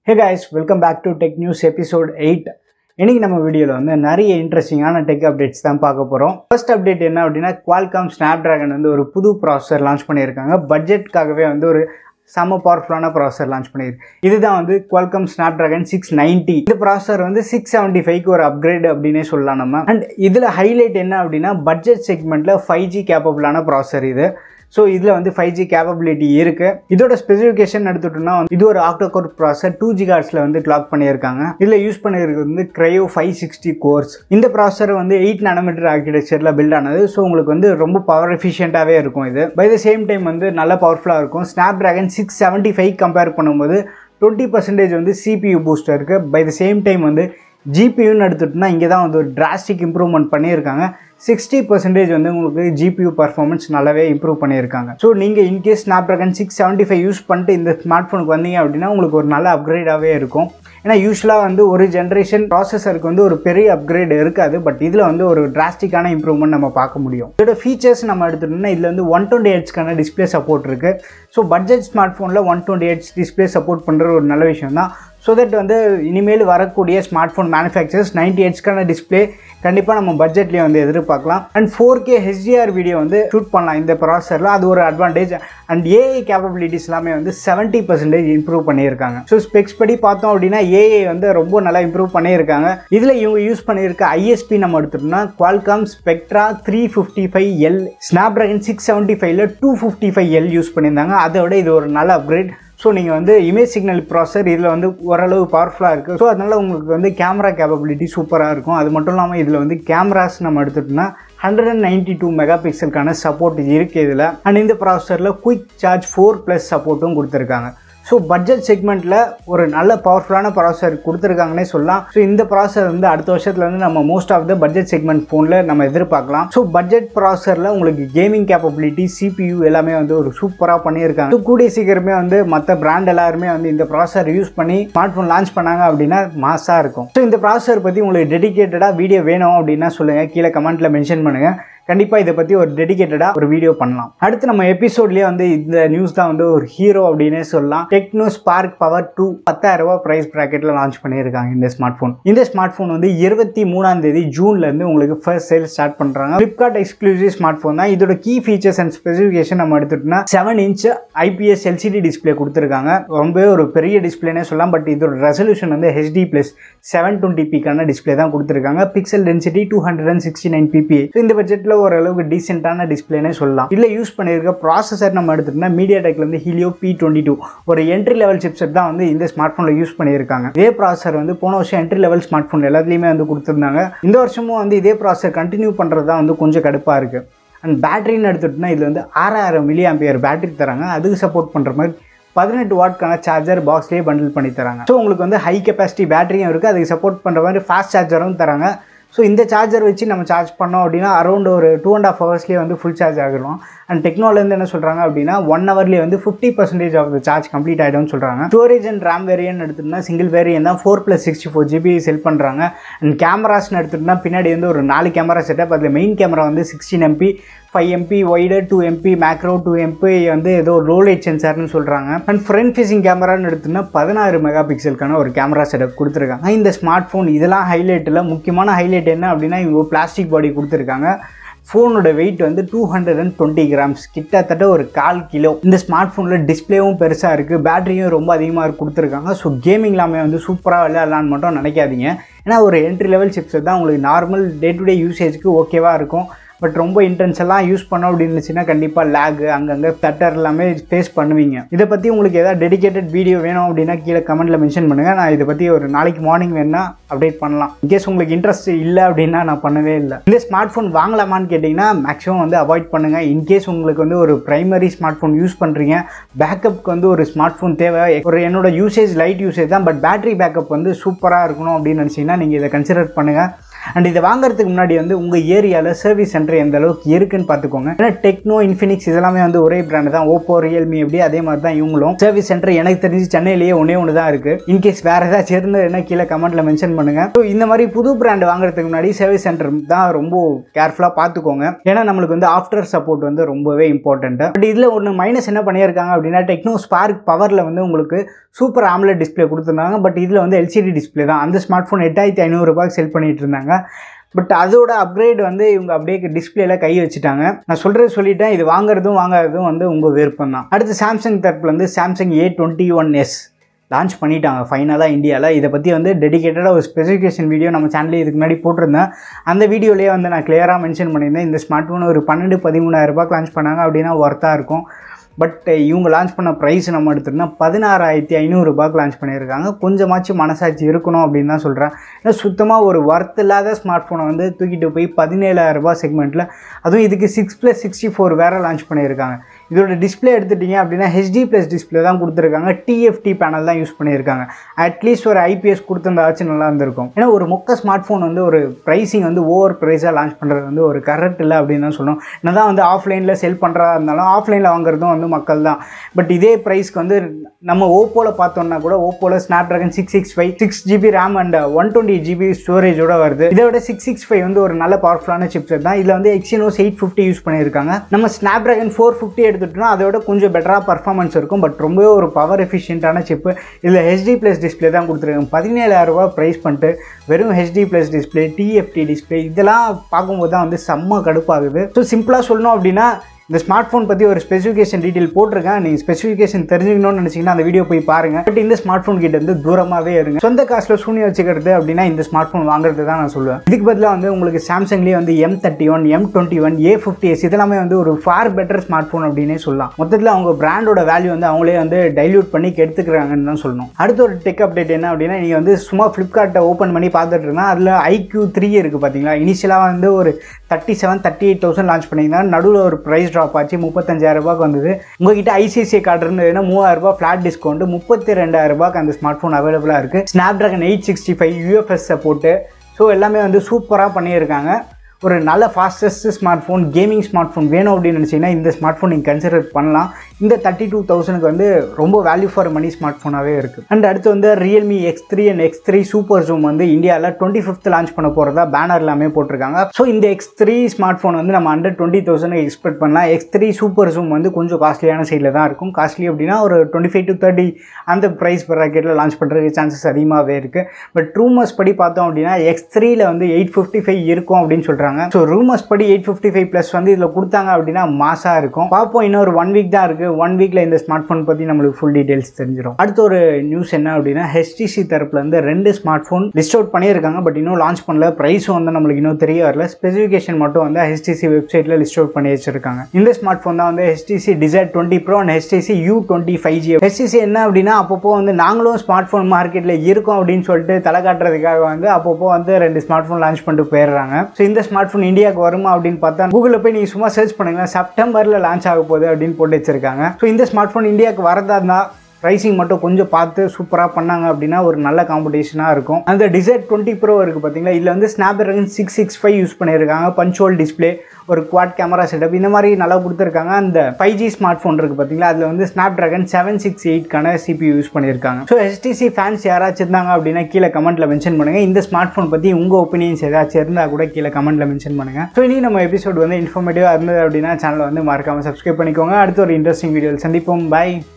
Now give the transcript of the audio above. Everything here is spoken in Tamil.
hey guys welcome back to tech news episode eight இன்னைக்கு நம்ம வீடியோவில் வந்து நிறைய இன்ட்ரெஸ்டிங்கான டெக் அப்டேட்ஸ் தான் பார்க்க போகிறோம் ஃபர்ஸ்ட் அப்டேட் என்ன அப்படின்னா குவால்காம் ஸ்னாப் ட்ராகன் வந்து ஒரு புது ப்ராசஸர் லான்ச் பண்ணியிருக்காங்க பட்ஜெட்காகவே வந்து ஒரு செம பவர்ஃபுல்லான ப்ராசஸர் லான்ச் பண்ணியிருக்கு இதுதான் வந்து Qualcomm Snapdragon six ninety இந்த ப்ராசஸர் வந்து சிக்ஸ் செவன்ட்டி ஃபைவ்க்கு ஒரு அப்கிரேட் அப்படின்னே சொல்லலாம் நம்ம அண்ட் இதில் ஹைலைட் என்ன அப்படின்னா பட்ஜெட் செக்மெண்ட்டில் ஃபைவ் ஜி கேப்பபிளான ப்ராசஸர் இது ஸோ இதில் வந்து ஃபைவ் ஜி கேப்பபிலிட்டி இருக்குது இதோட ஸ்பெசிஃபிகேஷன் எடுத்துட்டோம்னா வந்து இது ஒரு ஆக்டோகோர் ப்ராசர் டூ ஜி கார்ட்ஸில் வந்து கிளாக் பண்ணியிருக்காங்க இதில் யூஸ் பண்ணியிருக்கிறது வந்து க்ரையோ ஃபைவ் சிக்ஸ்டி கோர்ஸ் இந்த ப்ராசர் வந்து எயிட் நானோமீட்டர் ஆர்கிடெக்சரில் பில்ட் ஆனது ஸோ உங்களுக்கு வந்து ரொம்ப பவர் எஃபிஷியண்ட்டாகவே இருக்கும் இது பை த சேம் டைம் வந்து நல்ல பவர்ஃபுல்லாக இருக்கும் Snapdragon six seventy five compare பண்ணும்போது டுவெண்ட்டி பர்சன்டேஜ் வந்து சிபியூ பூஸ்டர் இருக்குது பை த சேம் டைம் வந்து ஜிபியூன்னு எடுத்துட்டோம்னா இங்கே தான் வந்து ஒரு டிராஸ்டிக் இம்ப்ரூவ்மெண்ட் பண்ணியிருக்காங்க சிக்ஸ்டி பர்சன்டேஜ் வந்து உங்களுக்கு ஜிபியூ பர்ஃபார்மன்ஸ் நல்லாவே இம்ப்ரூவ் பண்ணியிருக்காங்க ஸோ நீங்கள் in case Snapdragon six seventy five use பண்ணிட்டு இந்த ஸ்மார்ட் ஃபோனுக்கு வந்தீங்க அப்படின்னா உங்களுக்கு ஒரு நல்ல அப்கிரேடாகவே இருக்கும் ஏன்னா யூஸ்வலாக வந்து ஒரு ஜென்ரேஷன் ப்ராசஸருக்கு வந்து ஒரு பெரிய அப்கிரேட் இருக்காது பட் இதில் வந்து ஒரு டிராஸ்டிக்கான இம்ப்ரூவ்மெண்ட் நம்ம பார்க்க முடியும் இதோட ஃபீச்சர்ஸ் நம்ம எடுத்துட்டோம்னா இதில் வந்து ஒன் டுவெண்ட்டி ஹெட்ஸ்க்கான டிஸ்பிளே சப்போர்ட் இருக்குது ஸோ பட்ஜெட் ஸ்மார்ட் ஃபோனில் one twenty hertz display support பண்ணுற ஒரு நல்ல விஷயம் தான் ஸோ தட் வந்து இனிமேல் வரக்கூடிய ஸ்மார்ட் ஃபோன் மேனுஃபேக்சர்ஸ் நைன்டி ஹெட்ஸ்க்கான டிஸ்பிளே கண்டிப்பாக நம்ம பட்ஜெட்லேயே வந்து எதிர்பார்க்கலாம் and four K HDR video வந்து ஷூட் பண்ணலாம் இந்த ப்ராசரில் அது ஒரு அட்வான்டேஜ் அண்ட் ஏஐ கேப்பபிலிட்டிஸ் எல்லாமே வந்து செவன்ட்டி பர்சன்டேஜ் இம்ப்ரூவ் பண்ணியிருக்காங்க ஸோ ஸ்பெக்ஸ் படி பார்த்தோம் அப்படின்னா ஏஐ வந்து ரொம்ப நல்லா இம்ப்ரூவ் பண்ணியிருக்காங்க இதில் இவங்க யூஸ் பண்ணியிருக்க ஐஎஸ்பி நம்ம எடுத்துட்டோம்னா Qualcomm Spectra three fifty five L Snapdragon six seventy ஃபைவ்ல two fifty five L use பண்ணியிருந்தாங்க அதை விட இது ஒரு நல்ல அப்கிரேட் ஸோ நீங்கள் வந்து இமேஜ் சிக்னல் ப்ராசர் இதில் வந்து ஓரளவு பவர்ஃபுல்லாக இருக்குது ஸோ அதனால் உங்களுக்கு வந்து கேமரா கேப்பபிலிட்டி சூப்பராக இருக்கும் அது மட்டும் இல்லாமல் இதில் வந்து கேமராஸ் நம்ம எடுத்துட்டோம்னா hundred and ninety two mega பிக்சலுக்கான சப்போர்ட் இருக்குது இதில் அண்ட் இந்த ப்ராசரில் குயிக் சார்ஜ் ஃபோர் ப்ளஸ் சப்போர்ட்டும் கொடுத்துருக்காங்க ஸோ பட்ஜெட் செக்மெண்ட்டில் ஒரு நல்ல பவர்ஃபுல்லான ப்ராசர் கொடுத்துருக்காங்கன்னே சொல்லலாம் ஸோ இந்த ப்ராசர் வந்து அடுத்த வருஷத்தில் வந்து நம்ம most of the budget segment ஃபோனில் நம்ம எதிர்பார்க்கலாம் ஸோ பட்ஜெட் ப்ராசரில் உங்களுக்கு கேமிங் கேப்பபிலிட்டி சிபியூ எல்லாமே வந்து ஒரு சூப்பராக பண்ணியிருக்காங்க ஸோ கூடிய சீக்கிரமே வந்து மற்ற பிராண்ட் எல்லாருமே வந்து இந்த ப்ராசர் யூஸ் பண்ணி ஸ்மார்ட் ஃபோன் லான்ச் பண்ணாங்க அப்படின்னா மாசாக இருக்கும் ஸோ இந்த ப்ராசர் பற்றி உங்களுக்கு டெடிக்கேட்டடாக வீடியோ வேணும் அப்படின்னா சொல்லுங்கள் கீழே கமெண்ட்டில் மென்ஷன் பண்ணுங்கள் கண்டிப்பாக இதை பற்றி ஒரு டெடிக்கேட்டடாக ஒரு வீடியோ பண்ணலாம் அடுத்து நம்ம எபிசோட்லேயே வந்து இந்த நியூஸ் தான் வந்து ஒரு ஹீரோ அப்படின்னே சொல்லலாம் டெக்னோ ஸ்பார்க் பவர் டூ பத்தாயிரம் ரூபாய் ப்ரைஸ் ப்ராக்கெட்டில் லான்ச் பண்ணியிருக்காங்க இந்த ஸ்மார்ட் ஃபோன் இந்த ஸ்மார்ட் ஃபோன் வந்து இருபத்தி மூணாம் தேதி ஜூன்லேருந்து உங்களுக்கு ஃபர்ஸ்ட் சேல் ஸ்டார்ட் பண்ணுறாங்க ஃப்ளிப்கார்ட் எக்ஸ்க்ளூசிவ் ஸ்மார்ட் ஃபோன் தான் இதோட கீ ஃபீச்சர்ஸ் அண்ட் ஸ்பெசிஃபிகேஷன் நம்ம எடுத்துட்டோம்னா seven inch IPS LCD display கொடுத்துருக்காங்க ரொம்பவே ஒரு பெரிய டிஸ்பிளேனே சொல்லலாம் பட் இதோட ரெசல்யூஷன் வந்து ஹெச்டி ப்ளஸ் செவன் டுவெண்ட்டி பிக்கான டிஸ்பிளே தான் கொடுத்துருக்காங்க pixel density two hundred and sixty nine PP இந்த பட்ஜெட்டில் ஓரளவுக்கு டீசென்டான டிஸ்பிளேனே சொல்லலாம் இல்லை யூஸ் பண்ணியிருக்க ப்ராசஸர் நம்ம எடுத்துட்டோம்னா மீடியா டெக்ல வந்து ஹீலியோ பி டுவெண்ட்டி டூ ஒரு என்ட்ரி லெவல் சிப்செட் தான் வந்து இந்த ஸ்மார்ட் ஃபோனில் யூஸ் பண்ணியிருக்காங்க இதே ப்ராசர் வந்து போன வருஷம் என்ட்ரி லெவல் ஸ்மார்ட் ஃபோன் எல்லாத்துலேயுமே வந்து கொடுத்துருந்தாங்க இந்த வருஷமும் வந்து இதே ப்ராசர் கண்டினியூ பண்ணுறது தான் வந்து கொஞ்சம் கடுப்பாக இருக்குது அண்ட் பேட்டரின்னு எடுத்துட்டோம்னா இதில் வந்து ஆறாயிரம் மில்லி ஆம்பியர் பேட்டரி தராங்க அதுக்கு சப்போர்ட் பண்ணுற மாதிரி பதினெட்டு வாட்க்கான சார்ஜர் பாக்ஸ்லேயே பண்டில் பண்ணி தராங்க ஸோ உங்களுக்கு வந்து ஹை கெப்பாசிட்டி பேட்டரியும் இருக்குது அதுக்கு சப்போர்ட் பண்ணுற மாதிரி ஃபாஸ்ட் சார்ஜரும் தராங்க ஸோ இந்த சார்ஜர் வச்சு நம்ம சார்ஜ் பண்ணோம் அப்படின்னா அரௌண்ட் ஒரு டூ அண்ட் ஆஃப் ஹவர்ஸ்லேயே வந்து ஃபுல் சார்ஜ் ஆகிடும் அண்ட் டெக்னாலேருந்து என்ன சொல்கிறாங்க அப்படின்னா ஒன் ஹவர்லேயே வந்து fifty percentage of the charge complete ஆகிடும்னு சொல்கிறாங்க ஸ்டோரேஜ் அண்ட் ரேம் வேரியன் எடுத்துட்டோம்னா சிங்கிள் வேரியன் தான் four plus sixty four GB sell பண்ணுறாங்க அண்ட் கேமராஸ்னு எடுத்துட்டோம்னா பின்னாடி வந்து ஒரு நாலு கேமரா செட்டப் அதில் மெயின் கேமரா வந்து sixteen MP five MP wide two MP macro two MP வந்து ஏதோ ரோல் லைட் சென்சார்னு சொல்கிறாங்க அண்ட் ஃப்ரண்ட் ஃபேசிங் கேமரான்னு எடுத்தோம்னா பதினாறு மெகா பிக்சலுக்கான ஒரு கேமரா செட்டப் கொடுத்துருக்காங்க இந்த ஸ்மார்ட் ஃபோன் இதெல்லாம் ஹைலைட்டில் முக்கியமான ஹைலைட் என்ன அப்படின்னா இவங்க பிளாஸ்டிக் பாடி கொடுத்துருக்காங்க ஃபோனோட வெயிட் வந்து two hundred and twenty grams கிட்டத்தட்ட ஒரு கால் கிலோ இந்த ஸ்மார்ட் ஃபோனில் டிஸ்பிளேவும் பெருசாக இருக்குது பேட்டரியும் ரொம்ப அதிகமாக கொடுத்துருக்காங்க ஸோ கேமிங் எல்லாமே வந்து சூப்பராக விளையாடலான்னு மட்டும் நினைக்காதீங்க ஏன்னா ஒரு என்ட்ரி லெவல் சிப்ஸ் தான் உங்களுக்கு நார்மல் டே டு டே யூசேஜ்க்கு ஓகேவாக இருக்கும் பட் ரொம்ப இன்டென்ஸெல்லாம் யூஸ் பண்ணோம் அப்படின்னு இருந்துச்சுன்னா கண்டிப்பாக லேக் அங்கங்கே தட்டர் எல்லாமே ஃபேஸ் பண்ணுவீங்க இதை பற்றி உங்களுக்கு ஏதாவது டெடிக்கேட்டட் வீடியோ வேணும் அப்படின்னா கீழே கமெண்ட்டில் மென்ஷன் பண்ணுங்கள் நான் இதை பற்றி ஒரு நாளைக்கு மார்னிங் வேணால் அப்டேட் பண்ணலாம் இன்கேஸ் உங்களுக்கு இன்ட்ரெஸ்ட் இல்லை அப்படின்னா நான் பண்ணவே இல்லை இந்த ஸ்மார்ட் ஃபோன் வாங்கலாமான்னு கேட்டிங்கன்னா மேக்ஸிமம் வந்து அவாய்ட் பண்ணுங்கள் இன்கேஸ் உங்களுக்கு வந்து ஒரு ப்ரைமரி ஸ்மார்ட் ஃபோன் யூஸ் பண்ணுறீங்க பேக்கப்புக்கு வந்து ஒரு ஸ்மார்ட் ஃபோன் தேவை ஒரு என்னோட யூசேஜ் லைட் யூசேஜ் தான் பட் பேட்டரி பேக்கப் வந்து சூப்பராக இருக்கணும் அப்படின்னு நினச்சிங்கன்னா நீங்கள் இதை கன்சிடர் பண்ணுங்கள் அண்ட் இதை வாங்குறதுக்கு முன்னாடி வந்து உங்கள் ஏரியாவில் சர்வீஸ் சென்டர் எந்த அளவுக்கு இருக்குன்னு பார்த்துக்கோங்க ஏன்னா டெக்னோ இன்ஃபினிக்ஸ் இதெல்லாமே வந்து ஒரே பிராண்ட் தான் ஓப்போ ரியல்மி எப்படி அதே மாதிரி தான் இவங்களும் சர்வீஸ் சென்டர் எனக்கு தெரிஞ்சு சென்னையிலேயே ஒன்றே ஒன்று தான் இருக்குது இன்கேஸ் வேறு ஏதாச்சும் இருந்ததுன்னா கீழே கமெண்ட்டில் மென்ஷன் பண்ணுங்கள் ஸோ இந்த மாதிரி புது பிராண்ட் வாங்குறதுக்கு முன்னாடி சர்வீஸ் சென்டர் தான் ரொம்ப கேர்ஃபுல்லாக பார்த்துக்கோங்க ஏன்னா நம்மளுக்கு வந்து ஆஃப்டர் சப்போர்ட் வந்து ரொம்பவே இம்பார்ட்டண்ட்டு பட் இதில் ஒன்று மைனஸ் என்ன பண்ணியிருக்காங்க அப்படின்னா டெக்னோ ஸ்பார்க் பவரில் வந்து உங்களுக்கு சூப்பர் ஆம்லெட் டிஸ்பிளே கொடுத்துருந்தாங்க பட் இதில் வந்து எல்சிடி டிஸ்பிளே தான் அந்த ஸ்மார்ட் ஃபோன் எட்டாயிரத்தி ஐநூறுரூபாய்க்கு செல் பண்ணிட்டு இருந்தாங்க பட் அதோட அப்கிரேட் வந்து இவங்க அப்படியே டிஸ்பிளேல கை வச்சுட்டாங்க நான் சொல்கிறது சொல்லிட்டேன் இது வாங்குறதும் வாங்காததும் வந்து உங்கள் விருப்பம் தான் அடுத்து சாம்சங் தரப்புலேருந்து Samsung A twenty one S launch பண்ணிட்டாங்க ஃபைனலாக இந்தியாவில் இதை பற்றி வந்து டெடிகேட்டடாக ஒரு ஸ்பெசிஃபிகேஷன் வீடியோ நம்ம சேனலில் இதுக்கு முன்னாடி போட்டிருந்தேன் அந்த வீடியோலேயே வந்து நான் கிளியராக மென்ஷன் பண்ணியிருந்தேன் இந்த ஸ்மார்ட் ஃபோன் ஒரு பன்னெண்டு பதிமூணாயிரம் ரூபாய்க்கு லான்ச் பண்ணாங்க அப்படின்னா ஒர்த்தாக இருக்கும் பட் இவங்க லான்ச் பண்ண ப்ரைஸ் நம்ம எடுத்துட்டோம்னா பதினாறாயிரத்தி ஐநூறுரூபாய்க்கு லான்ச் பண்ணியிருக்காங்க கொஞ்சமாச்சும் மனசாட்சி இருக்கணும் அப்படின்னு தான் சொல்கிறேன் ஏன்னா சுத்தமாக ஒரு ஒர்த் இல்லாத ஸ்மார்ட் ஃபோனை வந்து தூக்கிட்டு போய் பதினேழாயிரரூபா செக்மெண்ட்டில் அதுவும் இதுக்கு சிக்ஸ் ப்ளஸ் சிக்ஸ்டி ஃபோர் வேறு லான்ச் பண்ணியிருக்காங்க இதோட டிஸ்பிளே எடுத்துட்டிங்க அப்படின்னா ஹெச்டி ப்ளஸ் டிஸ்பிளே தான் கொடுத்துருக்காங்க டிஎஃப்டி பேனல் தான் யூஸ் பண்ணியிருக்காங்க அட்லீஸ்ட் ஒரு ஐபிஎஸ் கொடுத்துருந்தாச்சும் நல்லா இருந்திருக்கும் ஏன்னா ஒரு மொக்க ஸ்மார்ட் ஃபோன் வந்து ஒரு ப்ரைஸிங் வந்து ஓவர் ப்ரைஸாக லான்ச் பண்ணுறது வந்து ஒரு கரெக்ட் இல்லை அப்படின்னு தான் சொல்லணும் என்ன தான் வந்து ஆஃப்லைனில் செல் பண்ணுறதா இருந்தாலும் ஆஃப்லைனில் வாங்குறதும் வந்து மக்கள் தான் பட் இதே ப்ரைஸ்க்கு வந்து நம்ம ஓப்போவில் பார்த்தோம்னா கூட ஓப்போவில் Snapdragon six six five six GB RAM and one twenty GB ஸ்டோரேஜோட வருது இதை விட சிக்ஸ் சிக்ஸ் ஃபைவ் வந்து ஒரு நல்ல பவர்ஃபுல்லான சிப்செட் தான் இதில் வந்து எக்ஸினோஸ் எயிட் ஃபிஃப்டி யூஸ் பண்ணியிருக்காங்க நம்ம ஸ்னாப் ட்ராகன் ஃபோர் ஃபிஃப்டி எடுத்துட்டோம்னா அதோட கொஞ்சம் பெட்டராக பர்ஃபார்மன்ஸ் இருக்கும் பட் ரொம்பவே ஒரு பவர் எஃபிஷியன்ட்டான சிப்பு இதில் ஹெச்டி ப்ளஸ் டிஸ்பிளே தான் கொடுத்துருக்காங்க பதினேழாயிரரூபா ப்ரைஸ் பண்ணிட்டு வெறும் HD plus display TFT display இதெல்லாம் பார்க்கும்போது தான் வந்து செம்ம கடுப்பாகுது ஸோ சிம்பிளாக சொல்லணும் அப்படின்னா இந்த ஸ்மார்ட் ஃபோன் பற்றி ஒரு ஸ்பெசிஃபிகேஷன் டீட்டெயில் போட்டிருக்கேன் நீங்கள் ஸ்பெசிஃபிகேஷன் தெரிஞ்சுக்கணும்னு நினச்சிங்கன்னா அந்த வீடியோ போய் பாருங்கள் பட் இந்த ஸ்மார்ட் ஃபோன் கிட்ட இருந்து தூரமாகவே இருங்க சொந்த காசில் சூனியம் வச்சுக்கிறது அப்படின்னா இந்த ஸ்மார்ட் ஃபோன் வாங்குறது தான் நான் சொல்லுவேன் இதுக்கு பதிலாக வந்து உங்களுக்கு சாம்சங்லேயே வந்து M thirty one M twenty one A fifty S இதெல்லாமே வந்து ஒரு ஃபார் பெட்டர் ஸ்மார்ட் ஃபோன் அப்படின்னே சொல்லலாம் மொத்தத்தில் அவங்க பிராண்டோட வேல்யூ வந்து அவங்களே வந்து டைல்யூட் பண்ணி கெடுத்துக்கிறாங்கன்னு தான் சொல்லணும் அடுத்த ஒரு டெக் அப்டேட் என்ன அப்படின்னா நீங்கள் வந்து சும்மா ஃப்ளிப்கார்ட்டை ஓப்பன் பண்ணி பார்த்துட்டு இருந்தால் அதில் ஐக்யூ த்ரீ இருக்குது பார்த்தீங்களா இனிஷியலாக வந்து ஒரு thirty seven thirty eight thousand launch பண்ணியிருந்தாங்க நடுவில் ஒரு ப்ரைஸ் ட்ராப் ஆச்சு முப்பத்தஞ்சாயிரம் ரூபாய்க்கு வந்தது உங்ககிட்ட ஐசிஐசிஐ கார்டு இருந்ததுன்னா மூவாயிரம் ரூபாய் ஃப்ளாட் டிஸ்கவுண்ட் முப்பத்தி ரெண்டாயிரம் ரூபாய்க்கு அந்த ஸ்மார்ட் ஃபோன் அவைலபிளாக இருக்குது Snapdragon eight sixty five UFS support so எல்லாமே வந்து சூப்பராக பண்ணியிருக்காங்க ஒரு நல்ல fastest smartphone gaming smartphone வேணும் அப்படின்னு நினச்சிங்கன்னா இந்த ஸ்மார்ட் ஃபோன் நீங்கள் கன்சிடர் பண்ணலாம் இந்த தேர்ட்டி டூ தௌசண்ட்க்கு வந்து ரொம்ப வேல்யூ ஃபார் மணி ஸ்மார்ட் ஃபோனாகவே இருக்குது அண்ட் அடுத்து வந்து Realme X three and X three super zoom வந்து இந்தியாவில் டுவெண்ட்டி ஃபிஃப்த் லான்ச் பண்ண போகிறதா பேனர் எல்லாமே போட்டிருக்காங்க ஸோ இந்த எக்ஸ் த்ரீ ஸ்மார்ட் ஃபோன் வந்து நம்ம அண்டர் டுவெண்ட்டி தௌசண்ட் எக்ஸ்பெக்ட் பண்ணலாம் எக்ஸ் த்ரீ சூப்பர் ஜூம் வந்து கொஞ்சம் காஸ்ட்லியான சைடில் தான் இருக்கும் காஸ்ட்லி அப்படின்னா ஒரு டுவெண்ட்டி ஃபைவ் டு தேர்ட்டி அந்த ப்ரைஸ் ப்ராக்கெட்டில் லான்ச் பண்ணுறதுக்கு சான்சஸ் அதிகமாகவே இருக்குது பட் ரூமர்ஸ் படி பார்த்தோம் அப்படின்னா எக்ஸ் த்ரீல வந்து எயிட் ஃபிஃப்டி ஃபைவ் இருக்கும் அப்படின்னு சொல்கிறாங்க ஸோ ரூமர்ஸ் படி எயிட் ஃபிஃப்டி ஃபைவ் ப்ளஸ் வந்து இதில் கொடுத்தாங்க அப்படின்னா மாசாக இருக்கும் பார்ப்போம் இன்னொரு ஒன் வீக் தான் இருக்குது ஒன் வீக்கில் இந்த ஸ்மார்ட் ஃபோன் பற்றி நம்மளுக்கு ஃபுல் டீடைல்ஸ் தெரிஞ்சிடும் அடுத்த ஒரு நியூஸ் என்ன அப்படின்னா ஹெச்டிசி தரப்புலேருந்து ரெண்டு ஸ்மார்ட் ஃபோன் லிஸ்ட் அவுட் பண்ணியிருக்காங்க பட் இன்னும் லான்ச் பண்ணல ப்ரைஸும் வந்து நம்மளுக்கு இன்னும் தெரிய வரல ஸ்பெசிஃபிகேஷன் மட்டும் வந்து ஹெச்டிசி வெப்சைட்டில் லிஸ்ட் அவுட் பண்ணி வச்சிருக்காங்க இந்த ஸ்மார்ட் ஃபோன் தான் வந்து HTC Desire twenty Pro and HTC U twenty five G HTC என்ன அப்படின்னா அப்பப்போ வந்து நாங்களும் ஸ்மார்ட் ஃபோன் மார்க்கெட்டில் இருக்கோம் அப்படின்னு சொல்லிட்டு தலை காட்டுறதுக்காக வந்து அப்பப்போ வந்து ரெண்டு ஸ்மார்ட் ஃபோன் லான்ச் பண்ணிட்டு போயிடுறாங்க ஸோ இந்த ஸ்மார்ட் ஃபோன் இந்தியாவுக்கு வருமா அப்படின்னு பார்த்தா கூகுளில் போய் நீங்கள் சும்மா சர்ச் பண்ணுங்களேன் செப்டம்பரில் லான்ச் ஆக போகுது அப்படின்னு போட்டு வச்சிருக்காங்க ஸோ இந்த ஸ்மார்ட் ஃபோன் இந்தியாவுக்கு வரதா இருந்தால் ப்ரைஸிங் மட்டும் கொஞ்சம் பார்த்து சூப்பராக பண்ணாங்க அப்படின்னா ஒரு நல்ல காம்படிஷனாக இருக்கும் அந்த டிசைர் டுவெண்ட்டி ப்ரோ இருக்குது பார்த்தீங்களா இதில் வந்து Snapdragon six six five use பண்ணியிருக்காங்க பஞ்சோல் டிஸ்பிளே ஒரு குவாட் கேமரா செட்டப் இந்த மாதிரி நல்லா கொடுத்துருக்காங்க அந்த ஃபைவ் ஜி ஸ்மார்ட் ஃபோன் இருக்குது பார்த்தீங்களா அதில் வந்து ஸ்னாப் ட்ராகன் செவன் சிக்ஸ் எயிட்கான சிபி யூஸ் பண்ணியிருக்காங்க ஸோ HTC ஃபேன்ஸ் யாராச்சும் இருந்தாங்க அப்படின்னா கீழே கமெண்ட்டில் மென்ஷன் பண்ணுங்கள் இந்த ஸ்மார்ட் ஃபோன் பற்றி உங்கள் ஒப்பீனியன்ஸ் ஏதாச்சும் இருந்தால் கூட கீழே கமெண்ட்டில் மென்ஷன் பண்ணுங்கள் ஸோ இனி நம்ம எபிசோட் வந்து இன்ஃபர்மேட்டிவாக இருந்தது அப்படின்னா சேனலை வந்து மறக்காமல் சப்ஸ்கிரைப் பண்ணிக்கோங்க அடுத்த ஒரு இன்ட்ரெஸ்டிங் வீடியோவில் சந்திப்போம் பை